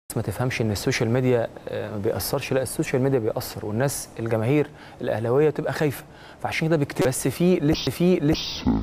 ما تفهمش ان السوشيال ميديا آه، ما بيأثرش لا السوشيال ميديا بيأثر والناس الجماهير الاهلاويه تبقى خايفه فعشان كده بكتير بس في لسه في لسه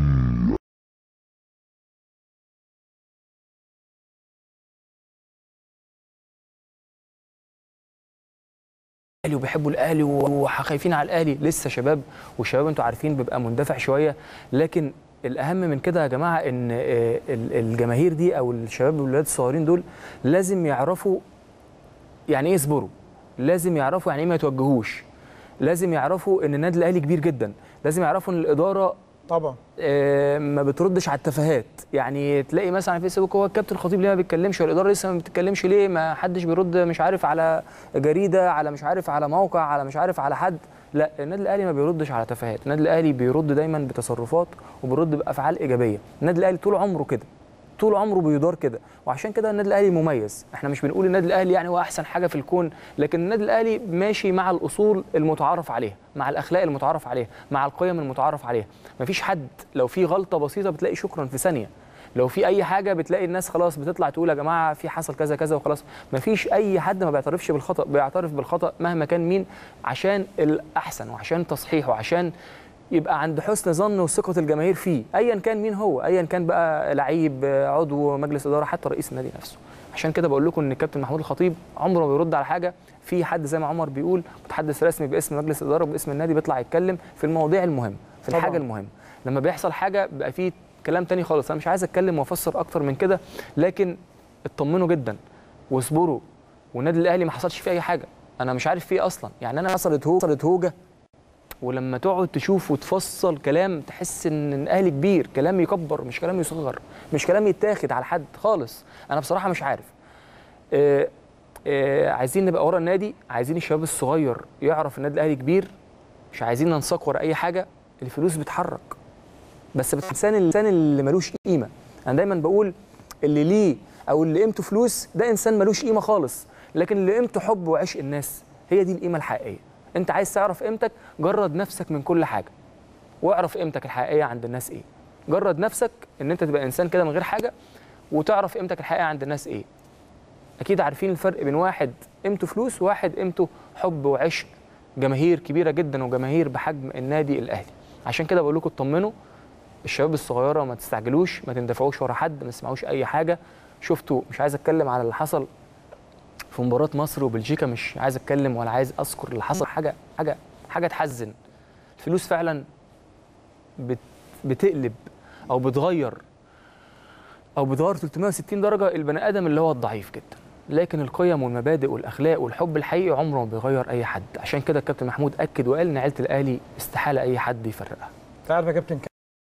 الاهلي وبيحبوا الاهلي وخايفين على الاهلي لسه شباب والشباب انتوا عارفين بيبقى مندفع شويه لكن الاهم من كده يا جماعه ان آه، ال- الجماهير دي او الشباب والولاد الصغيرين دول لازم يعرفوا يعني ايه يصبروا لازم يعرفوا يعني ايه ما يتوجهوش لازم يعرفوا ان النادي الاهلي كبير جدا لازم يعرفوا ان الاداره طبعا آه، ما بتردش على التفاهات يعني تلاقي مثلا على فيسبوك هو الكابتن الخطيب ليه ما بيتكلمش والاداره لسه ما بتتكلمش ليه ما حدش بيرد مش عارف على جريده على مش عارف على موقع على مش عارف على حد لا النادي الاهلي ما بيردش على تفاهات النادي الاهلي بيرد دايما بتصرفات وبيرد بافعال ايجابيه النادي الاهلي طول عمره كده طول عمره بيدار كده وعشان كده النادي الاهلي مميز احنا مش بنقول النادي الاهلي يعني هو احسن حاجه في الكون لكن النادي الاهلي ماشي مع الاصول المتعارف عليها مع الاخلاق المتعارف عليها مع القيم المتعارف عليها مفيش حد لو في غلطه بسيطه بتلاقي شكرا في ثانيه لو في اي حاجه بتلاقي الناس خلاص بتطلع تقول يا جماعه في حصل كذا كذا وخلاص مفيش اي حد ما بيعترفش بالخطا بيعترف بالخطا مهما كان مين عشان الاحسن وعشان تصحيح وعشان يبقى عند حسن ظن وثقه الجماهير فيه ايا كان مين هو ايا كان بقى لعيب عضو مجلس اداره حتى رئيس النادي نفسه عشان كده بقول لكم ان الكابتن محمود الخطيب عمره ما بيرد على حاجه في حد زي ما عمر بيقول متحدث رسمي باسم مجلس الاداره وباسم النادي بيطلع يتكلم في المواضيع المهمه في طبعاً. الحاجه المهمه لما بيحصل حاجه بيبقى في كلام تاني خالص انا مش عايز اتكلم وافسر اكتر من كده لكن اطمنوا جدا واصبروا والنادي الاهلي ما حصلش فيه اي حاجه انا مش عارف فيه اصلا يعني انا حصلت هو حصلت هوجه ولما تقعد تشوف وتفصل كلام تحس ان الاهلي كبير كلام يكبر مش كلام يصغر مش كلام يتاخد على حد خالص انا بصراحه مش عارف آه آه عايزين نبقى ورا النادي عايزين الشباب الصغير يعرف النادي الاهلي كبير مش عايزين ننساق ورا اي حاجه الفلوس بتحرك بس الانسان الانسان اللي ملوش قيمه انا دايما بقول اللي ليه او اللي قيمته فلوس ده انسان ملوش قيمه خالص لكن اللي قيمته حب وعشق الناس هي دي القيمه الحقيقيه انت عايز تعرف قيمتك جرد نفسك من كل حاجه واعرف قيمتك الحقيقيه عند الناس ايه جرد نفسك ان انت تبقى انسان كده من غير حاجه وتعرف قيمتك الحقيقيه عند الناس ايه اكيد عارفين الفرق بين واحد قيمته فلوس وواحد قيمته حب وعشق جماهير كبيره جدا وجماهير بحجم النادي الاهلي عشان كده بقول لكم اطمنوا الشباب الصغيره ما تستعجلوش ما تندفعوش ورا حد ما تسمعوش اي حاجه شفتوا مش عايز اتكلم على اللي حصل في مباراه مصر وبلجيكا مش عايز اتكلم ولا عايز اذكر اللي حصل حاجه حاجه حاجه تحزن الفلوس فعلا بت بتقلب او بتغير او بتغير 360 درجه البني ادم اللي هو الضعيف جدا لكن القيم والمبادئ والاخلاق والحب الحقيقي عمره ما بيغير اي حد عشان كده الكابتن محمود اكد وقال ان عيله الاهلي استحاله اي حد يفرقها انت عارف يا كابتن